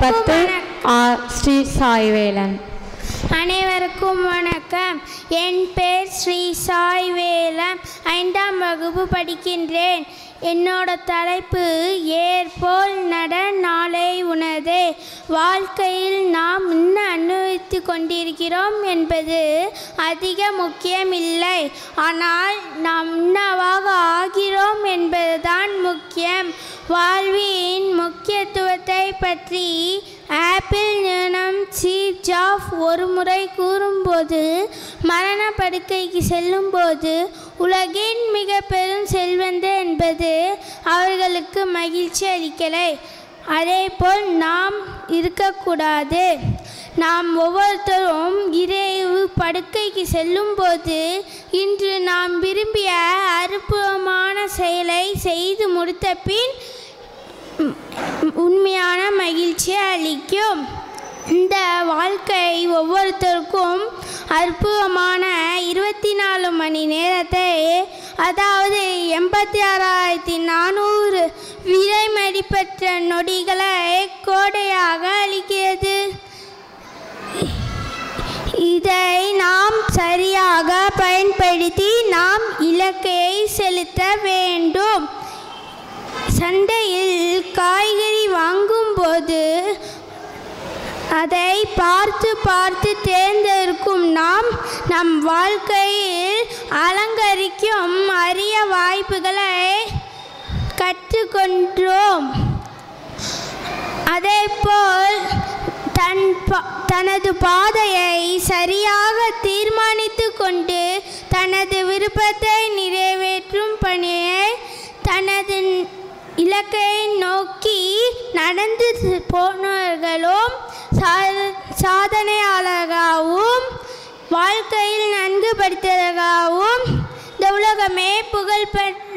பத்து ஆர் ஸ்ரீ சாய்வேலன் அனைவருக்கும் வணக்கம் என் பேர் ஸ்ரீ சாய் வேலம் ஐந்தாம் வகுப்பு படிக்கின்றேன் என்னோட தலைப்பு ஏற்போல் நட நாளை உனது வாழ்க்கையில் நாம் இன்னும் அனுபவித்து கொண்டிருக்கிறோம் என்பது அதிக முக்கியமில்லை ஆனால் நாம் இன்னவாக ஆகிறோம் என்பதுதான் முக்கியம் வாழ்வின் முக்கியத்துவத்தை பற்றி ஆப்பிள் நிறுவனம் சீஃப் ஜாப் ஒரு முறை கூறும்போது மரண படுக்கைக்கு செல்லும்போது உலகின் மிக பெரும் செல்வந்த என்பது அவர்களுக்கு மகிழ்ச்சி அளிக்கலை அதேபோல் நாம் இருக்கக்கூடாது நாம் ஒவ்வொருத்தரும் இறைவு படுக்கைக்கு செல்லும்போது இன்று நாம் விரும்பிய அற்புதமான செயலை செய்து முடித்த பின் உண்மையான மகிழ்ச்சி அளிக்கும் இந்த வாழ்க்கை ஒவ்வொருத்தருக்கும் அற்புதமான இருபத்தி நாலு மணி நேரத்தை அதாவது எண்பத்தி ஆறாயிரத்தி நானூறு விலை மதிப்பற்ற நொடிகளை கோடையாக அளிக்கிறது இதை நாம் சரியாக பயன்படுத்தி நாம் இலக்கையை செலுத்த வேண்டும் சந்தையில் காய்கறி வாங்கும்போது அதை பார்த்து பார்த்து தேர்ந்தெடுக்கும் நாம் நம் வாழ்க்கையில் அலங்கரிக்கும் அரிய வாய்ப்புகளை கற்றுக்கொண்டோம் அதேபோல் தன் பா- தனது பாதையை சரியாக தீர்மானித்து கொண்டு தனது விருப்பத்தை நிறைவேற்றும் பணியை தனது இலக்கை நோக்கி நடந்து போனவர்களும் சா- சாதனையாளராகவும் வாழ்க்கையில் நன்கு படித்தவர்களாகவும் இந்த உலகமே புகழ் பெற்ற